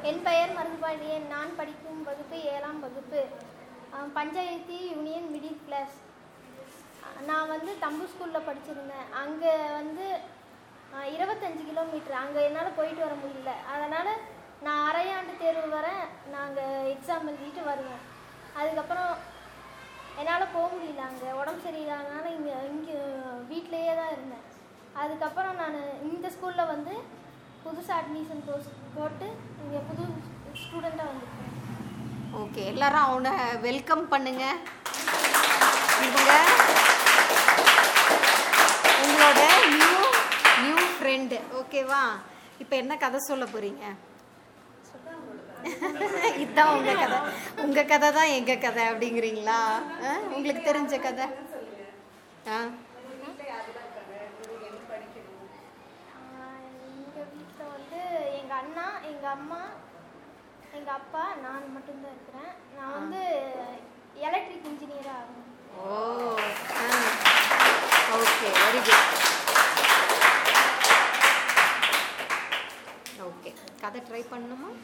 என் பெயர் மருதுபாண்டியன் நான் படிக்கும் வகுப்பு ஏழாம் வகுப்பு அஹ், பஞ்சாயத்து யூனியன் மிடில் கிளாஸ் நான் வந்து தம்பு ஸ்கூலில் படிச்சிருந்தேன் அங்கே வந்து அஹ், இருபத்தஞ்சு கிலோமீட்டர் அங்கே என்னால் போயிட்டு வர முடியல அதனால் நான் அரையாண்டு தேர்வு வரேன் நாங்கள் எக்ஸாம் எழுதிட்டு வருவேன் அதுக்கப்புறம் என்னால் போக முடியல அங்கே உடம்பு சரியில்லாதனால இங்கே இங்கே வீட்டிலேயே தான் இருந்தேன் அதுக்கப்புறம் நான் இந்த ஸ்கூலில் வந்து புதுசாக அட்மிஷன் கோர்ஸ் போட்டு இங்கே புது ஸ்டூடெண்ட்டாக வந்திருக்கேன் ஓகே எல்லாரும் அவனை வெல்கம் பண்ணுங்க இவங்க உங்களோட நியூ நியூ ஃப்ரெண்டு ஓகேவா இப்போ என்ன கதை சொல்ல போறீங்க இதுதான் உங்க கதை உங்க கதை தான் எங்க கதை அப்படிங்கிறீங்களா ஆ? உங்களுக்கு தெரிஞ்ச கதை ஆ எங்கள் வீட்டில் வந்து எங்கள் அண்ணா எங்கள் அம்மா எங்கள் அப்பா நான் மட்டும்தான் இருக்கிறேன் நான் வந்து எலக்ட்ரிக் இன்ஜினியராக ஆகணும் ஓ ஓகே வெரி குட் ஓகே கதை ட்ரை பண்ணணுமா